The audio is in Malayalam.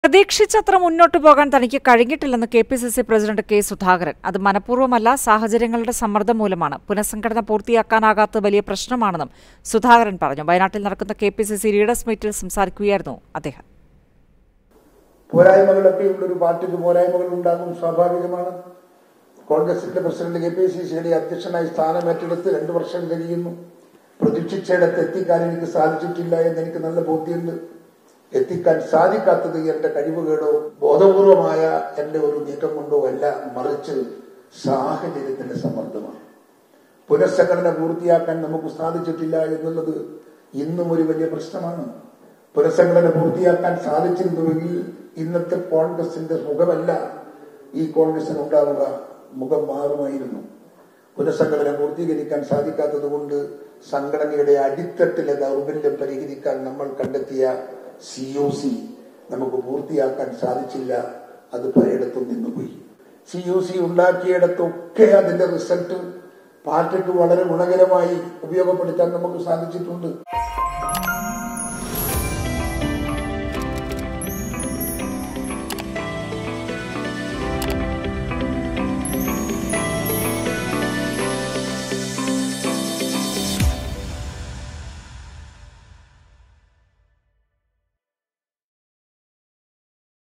പ്രതീക്ഷിച്ചത്ര മുന്നോട്ടു പോകാൻ തനിക്ക് കഴിഞ്ഞിട്ടില്ലെന്ന് K P C C president K Sudhakaran അത് മനഃപൂർവ്വമല്ല സാഹചര്യങ്ങളുടെ സമ്മർദ്ദം മൂലമാണ് പുനഃസംഘടന പൂർത്തിയാക്കാനാകാത്ത വലിയ പ്രശ്നമാണെന്നും സുധാകരൻ പറഞ്ഞു വയനാട്ടിൽ നടക്കുന്ന K P C C leaders മീറ്റിൽ സംസാരിക്കുകയായിരുന്നു അദ്ദേഹം പോരായ്മകളൊക്കെ ഉള്ളൊരു പാർട്ടിക്ക് പോരായ്മകൾ ഉണ്ടാകും സ്വാഭാവികമാണ് കോൺഗ്രസിന്റെ പ്രസിഡന്റ് കെ പി സി സിയുടെ അധ്യക്ഷനായി സ്ഥാനമേറ്റെടുത്ത് രണ്ടു വർഷം കഴിയുന്നു പ്രതീക്ഷിച്ചിടത്ത് എത്തിക്കാൻ എനിക്ക് സാധിച്ചിട്ടില്ല എന്ന് എനിക്ക് നല്ല ബോധ്യമുണ്ട് എത്തിക്കാൻ സാധിക്കാത്തത് എന്റെ കഴിവുകേടോ ബോധപൂർവമായ എന്റെ ഒരു നീക്കം കൊണ്ടോ അല്ല മറിച്ച് സാഹചര്യത്തിന്റെ സമ്മർദ്ദമാണ് പുനഃസംഘടന പൂർത്തിയാക്കാൻ നമുക്ക് സാധിച്ചിട്ടില്ല എന്നുള്ളത് ഇന്നും ഒരു വലിയ പ്രശ്നമാണ് പുനഃസംഘടന പൂർത്തിയാക്കാൻ സാധിച്ചിരുന്നുവെങ്കിൽ ഇന്നത്തെ കോൺഗ്രസിന്റെ മുഖമല്ല ഈ കോൺഗ്രസിന് ഉണ്ടാവുക മുഖം മാറുമായിരുന്നു പുനഃസംഘടന പൂർത്തീകരിക്കാൻ സാധിക്കാത്തത് കൊണ്ട് സംഘടനയുടെ അടിത്തട്ടിലെ ദൗർബല്യം പരിഹരിക്കാൻ നമ്മൾ കണ്ടെത്തിയ സി ഒ സി നമുക്ക് പൂർത്തിയാക്കാൻ സാധിച്ചില്ല അത് പലയിടത്തും നിന്നുപോയി സി യു സി ഉണ്ടാക്കിയിടത്തൊക്കെ അതിന്റെ റിസൾട്ട് പാർട്ടിക്ക് വളരെ ഗുണകരമായി ഉപയോഗപ്പെടുത്താൻ നമുക്ക് സാധിച്ചിട്ടുണ്ട്